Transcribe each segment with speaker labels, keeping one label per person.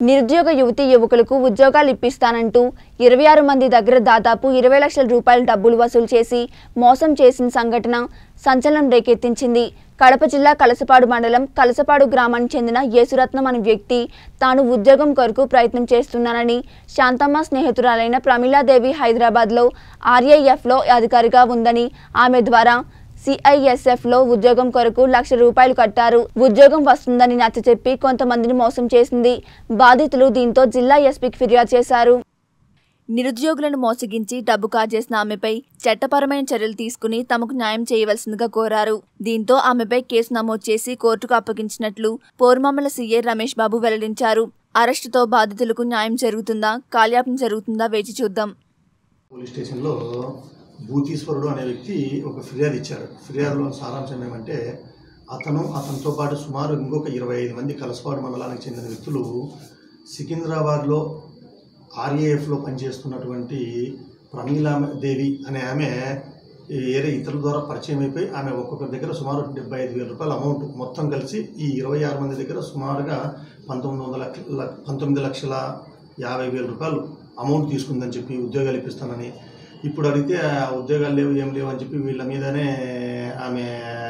Speaker 1: నిరుద్యోగ యువతీ యువకులకు ఉద్యోగాలు ఇప్పిస్తానంటూ ఇరవై ఆరు మంది దగ్గర దాదాపు ఇరవై లక్షల రూపాయల డబ్బులు వసూలు చేసి మోసం చేసిన సంఘటన సంచలనం రేకెత్తించింది కడప జిల్లా కలసపాడు మండలం కలసపాడు గ్రామానికి చెందిన యేసురత్నం అనే వ్యక్తి తాను ఉద్యోగం కొరకు ప్రయత్నం చేస్తున్నానని శాంతమ్మ స్నేహితురాలైన ప్రమీలాదేవి హైదరాబాద్లో ఆర్ఐఎఫ్లో అధికారిగా ఉందని ఆమె ద్వారా సిఐఎస్ఎఫ్లో ఉద్యోగం కొరకు లక్ష రూపాయలు కట్టారు ఉద్యోగం వస్తుందని నచ్చచెప్పి కొంతమందిని మోసం చేసింది బాధితులు దీంతో జిల్లా ఎస్పీకి ఫిర్యాదు చేశారు నిరుద్యోగులను మోసగించి డబ్బు కాజేసిన ఆమెపై చట్టపరమైన చర్యలు తీసుకుని తమకు న్యాయం చేయవలసిందిగా కోరారు దీంతో ఆమెపై కేసు నమోదు చేసి కోర్టుకు అప్పగించినట్లు పోర్మామల సీఏ రమేష్ బాబు వెల్లడించారు అరెస్టుతో బాధితులకు న్యాయం జరుగుతుందా కాల్యాపన జరుగుతుందా వేచి చూద్దాం
Speaker 2: పోలీస్ స్టేషన్లో భూతీశ్వరుడు అనే వ్యక్తి ఒక ఫిర్యాదు ఇచ్చాడు ఫిర్యాదులో సారాంశం ఏమంటే అతను అతనితో పాటు సుమారు ఇంకొక ఇరవై ఐదు మంది కలసపాడు మండలానికి చెందిన వ్యక్తులు సికింద్రాబాద్లో ఆర్ఏఎఫ్లో పనిచేస్తున్నటువంటి ప్రమీలా దేవి అనే ఆమె వేరే ఇతరుల ద్వారా పరిచయం అయిపోయి ఆమె ఒక్కొక్కరి దగ్గర సుమారు డెబ్బై ఐదు వేల రూపాయల అమౌంట్ మొత్తం కలిసి ఈ ఇరవై ఆరు మంది దగ్గర సుమారుగా పంతొమ్మిది వందల లక్ష పంతొమ్మిది లక్షల యాభై వేల రూపాయలు అమౌంట్ తీసుకుందని చెప్పి ఉద్యోగాలు ఇప్పిస్తానని ఇప్పుడు అడిగితే ఆ ఉద్యోగాలు లేవు ఏం లేవు అని చెప్పి వీళ్ళ మీదనే ఆమె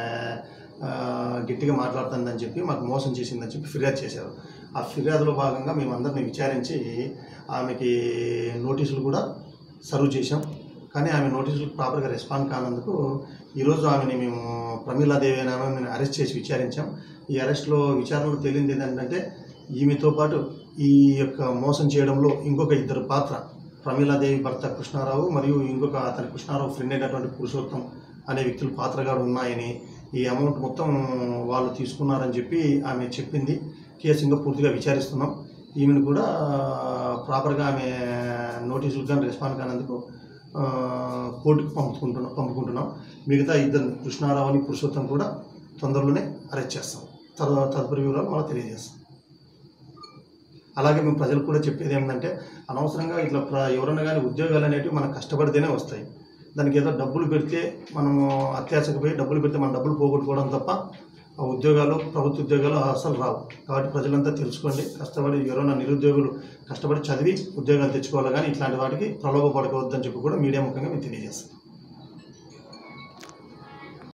Speaker 2: ఆ, గట్టిగా మాట్లాడుతుందని చెప్పి మాకు మోసం చేసిందని చెప్పి ఫిర్యాదు చేశారు ఆ ఫిర్యాదులో భాగంగా మేము అందరిని విచారించి ఆమెకి నోటీసులు కూడా సర్వ్ చేశాం కానీ ఆమె నోటీసులు ప్రాపర్గా రెస్పాండ్ కానందుకు ఈరోజు ఆమెని మేము ప్రమీలాదేవి అనే ఆమెను అరెస్ట్ చేసి విచారించాం ఈ అరెస్ట్లో విచారణలో తేలింది ఏంటంటే ఈమెతో పాటు ఈ యొక్క మోసం చేయడంలో ఇంకొక ఇద్దరు పాత్ర ప్రమీలాదేవి భర్త కృష్ణారావు మరియు ఇంకొక అతని కృష్ణారావు ఫ్రెండ్ అయినటువంటి పురుషోత్తం అనే వ్యక్తులు పాత్రగా ఉన్నాయని ఈ అమౌంట్ మొత్తం వాళ్ళు తీసుకున్నారని చెప్పి ఆమె చెప్పింది కేసు ఇంకా పూర్తిగా విచారిస్తున్నాం ఈమెను కూడా ప్రాపర్గా ఆమె నోటీసులు కానీ రెస్పాండ్ కానందుకు ఆ, కోర్టుకు పంపుకుంటున్నాం పంపుకుంటున్నాం మిగతా ఇద్దరు కృష్ణారావు అని పురుషోత్తం కూడా తొందరలోనే అరెస్ట్ చేస్తాం తర్వాత తదుపరి వివరాలు మనం తెలియజేస్తాం అలాగే మేము ప్రజలకు కూడా చెప్పేది ఏంటంటే అనవసరంగా ఇట్లా ప్ర- ఎవరైనా కానీ ఉద్యోగాలు అనేటివి మనం కష్టపడితేనే వస్తాయి దానికి ఏదో డబ్బులు పెడితే మనము అత్యాశకు పోయి డబ్బులు పెడితే మన డబ్బులు పోగొట్టుకోవడం తప్ప ఆ ఉద్యోగాలు ప్రభుత్వ ఉద్యోగాలు అసలు రావు కాబట్టి ప్రజలంతా తెలుసుకోండి కష్టపడి ఎవరైనా నిరుద్యోగులు కష్టపడి చదివి ఉద్యోగాలు తెచ్చుకోవాలి కానీ ఇట్లాంటి వాటికి ప్రలోభపడకవద్దని చెప్పి కూడా మీడియా ముఖంగా మేము తెలియజేస్తాం